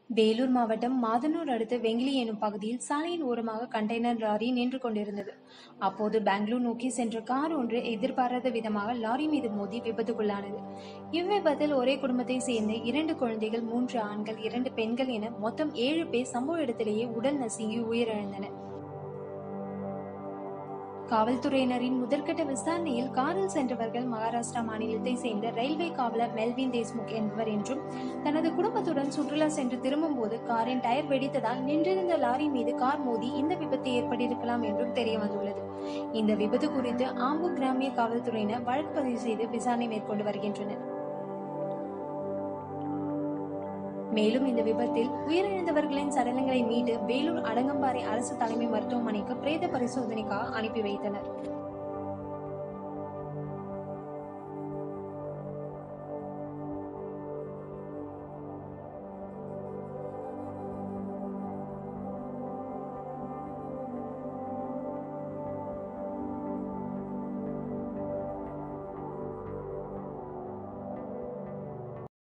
வேலூர் மாவட்டம் மாதனூர் அடுத்த வெங்கிலி எனும் பகுதியில் சாலையின் ஓரமாக கண்டெய்னர் லாரி நின்று கொண்டிருந்தது அப்போது பெங்களூர் நோக்கி சென்ற கார் ஒன்று எதிர்பாராத விதமாக லாரி மீது மோதி விபத்துக்குள்ளானது இவ்விபத்தில் ஒரே குடும்பத்தை சேர்ந்த இரண்டு குழந்தைகள் மூன்று ஆண்கள் இரண்டு பெண்கள் என மொத்தம் ஏழு பேர் சம்பவ இடத்திலேயே உடல் நசுங்கி உயிரிழந்தனர் காவல்துறையினரின் முதற்கட்ட விசாரணையில் காரில் சென்றவர்கள் மகாராஷ்டிரா மாநிலத்தை சேர்ந்த ரயில்வே காவலர் மெல்வின் தேஷ்முக் என்பவர் என்றும் தனது குடும்பத்துடன் சுற்றுலா சென்று திரும்பும்போது காரின் டயர் வெடித்ததால் நின்றிருந்த லாரி மீது கார் மோதி இந்த விபத்து ஏற்பட்டிருக்கலாம் என்றும் தெரிய வந்துள்ளது இந்த விபத்து குறித்து ஆம்பூர் கிராமிய காவல்துறையினர் வழக்கு பதிவு செய்து விசாரணை மேற்கொண்டு வருகின்றனர் மேலும் இந்த விபத்தில் உயிரிழந்தவர்களின் சடலங்களை மீட்டு வேலூர் அடங்கம்பாறை அரசு தலைமை மருத்துவமனைக்கு பிரேத பரிசோதனைக்காக அனுப்பி வைத்தனர்